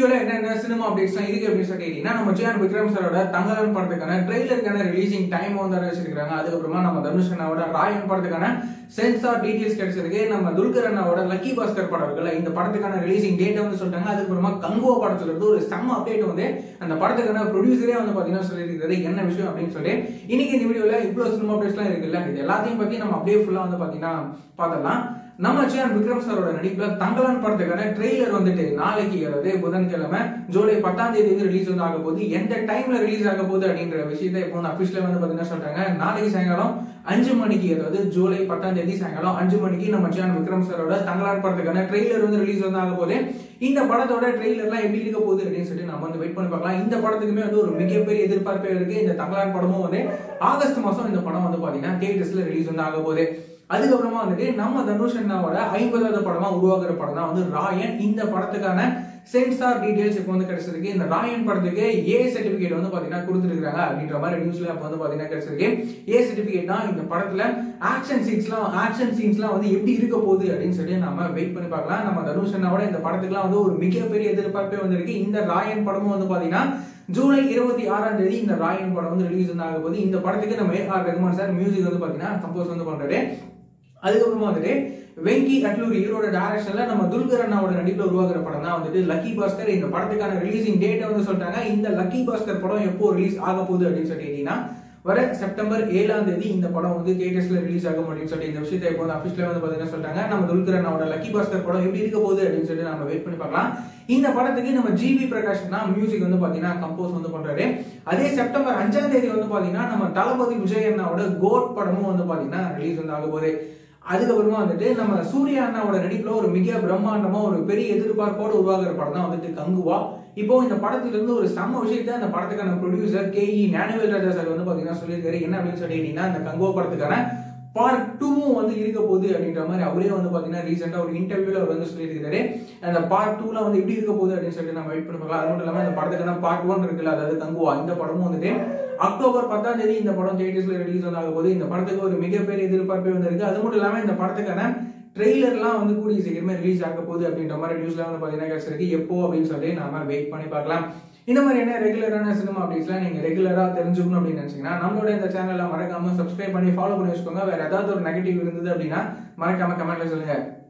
வீடியோல என்னென்ன சினிமா அப்டேட்ஸ்லாம் இருக்கு அப்படின்னு சொல்லி கேட்டீங்கன்னா நம்ம ஜியான் விக்ரம் சாரோட தங்கலன் படத்துக்கான ட்ரெய்லருக்கான ரிலீசிங் டைம் வந்து அறிவிச்சிருக்காங்க அதுக்கப்புறமா நம்ம தனுஷ் அண்ணாவோட ராயன் படத்துக்கான சென்சார் டீடைல்ஸ் கிடைச்சிருக்கு நம்ம துல்கர் அண்ணாவோட லக்கி பாஸ்கர் படம் இருக்குல்ல இந்த படத்துக்கான ரிலீசிங் டேட் வந்து சொல்லிட்டாங்க அதுக்கப்புறமா கங்குவா படத்துல இருந்து ஒரு செம்ம அப்டேட் வந்து அந்த படத்துக்கான ப்ரொடியூசரே வந்து பாத்தீங்கன்னா சொல்லியிருக்கிறது என்ன விஷயம் அப்படின்னு சொல்லி இன்னைக்கு இந்த வீடியோல இவ்வளவு சினிமா அப்டேட்ஸ்லாம் இருக்குல்ல இது எல்லாத்தையும் பத்தி நம்ம அப்படியே ஃபுல்லா வந்து பாத்தீங்கன்னா பார்த்தலாம் நம்ம சேனல் விக்ரம் சாரோட நடிப்புல தங்கலான் படத்துக்கான ட்ரெய்லர் வந்துட்டு நாளைக்கு அதாவது புதன்கிழமை ஜூலை பத்தாம் தேதி வந்து ரிலீஸ் வந்து ஆக போகுது எந்த டைம்ல ரிலீஸ் ஆக போகுது அப்படின்ற விஷயத்த இப்போ வந்து அபிஷியலா வந்து பாத்தீங்கன்னா சொல்றாங்க நாளைக்கு சாயங்காலம் அஞ்சு மணிக்கு அதாவது ஜூலை பத்தாம் தேதி சாயங்காலம் அஞ்சு மணிக்கு நம்ம சேனல் விக்ரம் சாரோட தங்கலான் படத்துக்கான ட்ரெய்லர் வந்து ரிலீஸ் வந்து ஆக போகுது இந்த படத்தோட ட்ரெய்லர்லாம் எப்படி இருக்க போகுது அப்படின்னு சொல்லிட்டு நம்ம வந்து வெயிட் பண்ணி பார்க்கலாம் இந்த படத்துக்குமே வந்து ஒரு மிகப்பெரிய எதிர்பார்ப்பே இருக்கு இந்த தங்கலான் படமும் வந்து ஆகஸ்ட் மாசம் இந்த படம் வந்து பாத்தீங்கன்னா தியேட்டர்ஸ்ல ரிலீஸ் வந்து ஆக போகுது அதுக்கப்புறமா வந்துட்டு நம்ம தனுஷ் அண்ணாவோட ஐம்பதாவது படமா உருவாக்குற படம் தான் வந்து ராயன் இந்த படத்துக்கான சென்சார் டீடைல்ஸ் இப்போ வந்து கிடைச்சிருக்கு இந்த ராயன் படத்துக்கு ஏ சர்டிபிகேட் வந்து பாத்தீங்கன்னா கொடுத்துருக்காங்க அப்படின்ற மாதிரி நியூஸ்ல இப்போ வந்து பாத்தீங்கன்னா கிடைச்சிருக்கு ஏ சர்டிபிகேட் தான் இந்த படத்துல ஆக்ஷன் சீன்ஸ்லாம் ஆக்ஷன் சீன்ஸ்லாம் வந்து எப்படி இருக்க போகுது அப்படின்னு சொல்லி நம்ம வெயிட் பண்ணி பார்க்கலாம் நம்ம தனுஷ் அண்ணாவோட இந்த படத்துக்குலாம் வந்து ஒரு மிகப்பெரிய எதிர்பார்ப்பே வந்திருக்கு இந்த ராயன் படமும் வந்து பாத்தீங்கன்னா ஜூலை இருபத்தி ஆறாம் தேதி இந்த ராயன் படம் வந்து ரிலீஸ் வந்து ஆக போகுது இந்த படத்துக்கு நம்ம A R Rahman sir music வந்து பாத்தீங்கன்னா கம்போஸ் வந்து பண்றாரு அதுக்கப்புறமா வந்துட்டு வெங்கி அட்லூர் ஹீரோட டைரக்ஷன்ல நம்ம துல்கர் அண்ணாவோட நடிப்புல உருவாக்குற படம் தான் வந்துட்டு லக்கி பாஸ்கர் இந்த படத்துக்கான ரிலீசிங் டேட்டை வந்து சொல்லிட்டாங்க இந்த லக்கி பாஸ்கர் படம் எப்போ ரிலீஸ் ஆக போகுது அப்படின்னு சொல்லி கேட்டீங்கன்னா வர செப்டம்பர் ஏழாம் தேதி இந்த படம் வந்து தியேட்டர்ஸ்ல ரிலீஸ் ஆகும் அப்படின்னு சொல்லி இந்த விஷயத்தை இப்போ வந்து அபிஷியலா வந்து பாத்தீங்கன்னா சொல்லிட்டாங்க நம்ம துல்கர் அண்ணாவோட லக்கி பாஸ்கர் படம் எப்படி இருக்க போகுது அப்படின்னு சொல்லி நம்ம வெயிட் பண்ணி பார்க்கலாம் இந்த படத்துக்கு நம்ம ஜிவி பிரகாஷ் தான் மியூசிக் வந்து பாத்தீங்கன்னா கம்போஸ் வந்து பண்றாரு அதே செப்டம்பர் அஞ்சாம் தேதி வந்து பாத்தீங்கன்னா நம்ம தளபதி விஜய் அண்ணாவோட கோட் படமும் வந்து பாத்தீங்கன்னா ரிலீஸ் வந்து ஆக போகுது அதுக்கப்புறமா வந்துட்டு நம்ம சூர்யா அண்ணாவோட நடிப்புல ஒரு மிக பிரம்மாண்டமா ஒரு பெரிய எதிர்பார்ப்போட உருவாகிற படம் தான் வந்துட்டு கங்குவா இப்போ இந்த படத்துல இருந்து ஒரு செம்ம விஷயத்த அந்த படத்துக்கான producer K E Gnanavel Raja sir வந்து பாத்தீங்கன்னா சொல்லியிருக்காரு என்ன அப்படின்னு சொல்லிட்டீங்கன்னா இந்த கங்குவா படத்துக்கான பார்ட் டூவும் வந்து இருக்க போகுது அப்படின்ற மாதிரி அவரே வந்து பாத்தீங்கன்னா ரீசெண்டா ஒரு இன்டர்வியூல அவர் வந்து சொல்லியிருக்காரு அந்த பார்ட் டூல வந்து எப்படி இருக்க போகுது அப்படின்னு சொல்லிட்டு நம்ம வெயிட் பண்ணி பார்க்கலாம் அது மட்டும் இல்லாம இந்த படத்துக்கான பார்ட் ஒன் இருக்குல்ல அதாவது கங்குவா இந்த படமும் வந்துட்டு அக்டோபர் பத்தாம் தேதி இந்த படம் தியேட்டர்ஸ்ல ரிலீஸ் வந்து ஆக போது இந்த படத்துக்கு ஒரு மிகப்பெரிய எதிர்பார்ப்பே வந்து இருக்கு அது மட்டும் இல்லாம இந்த படத்துக்கான ட்ரெய்லர்லாம் வந்து கூடிய சீக்கிரமே ரிலீஸ் ஆக போகுது அப்படின்ற மாதிரி நியூஸ்ல வந்து பாத்தீங்கன்னா கிடைச்சிருக்கு எப்போ அப்படின்னு சொல்லி நாம வெயிட் பண்ணி பார்க்கலாம் இந்த மாதிரி என்ன ரெகுலரான சினிமா அப்டேட்ஸ்லாம் நீங்க ரெகுலரா தெரிஞ்சுக்கணும் அப்படின்னு நினைச்சீங்கன்னா நம்மளோட இந்த சேனலை மறக்காம சப்ஸ்கிரைப் பண்ணி ஃபாலோ பண்ணி வச்சுக்கோங்க வேற ஏதாவது ஒரு நெகட்டிவ் இருந்தது அப்படின்னா மறக்காம கமெண்ட்ல சொல்லுங்க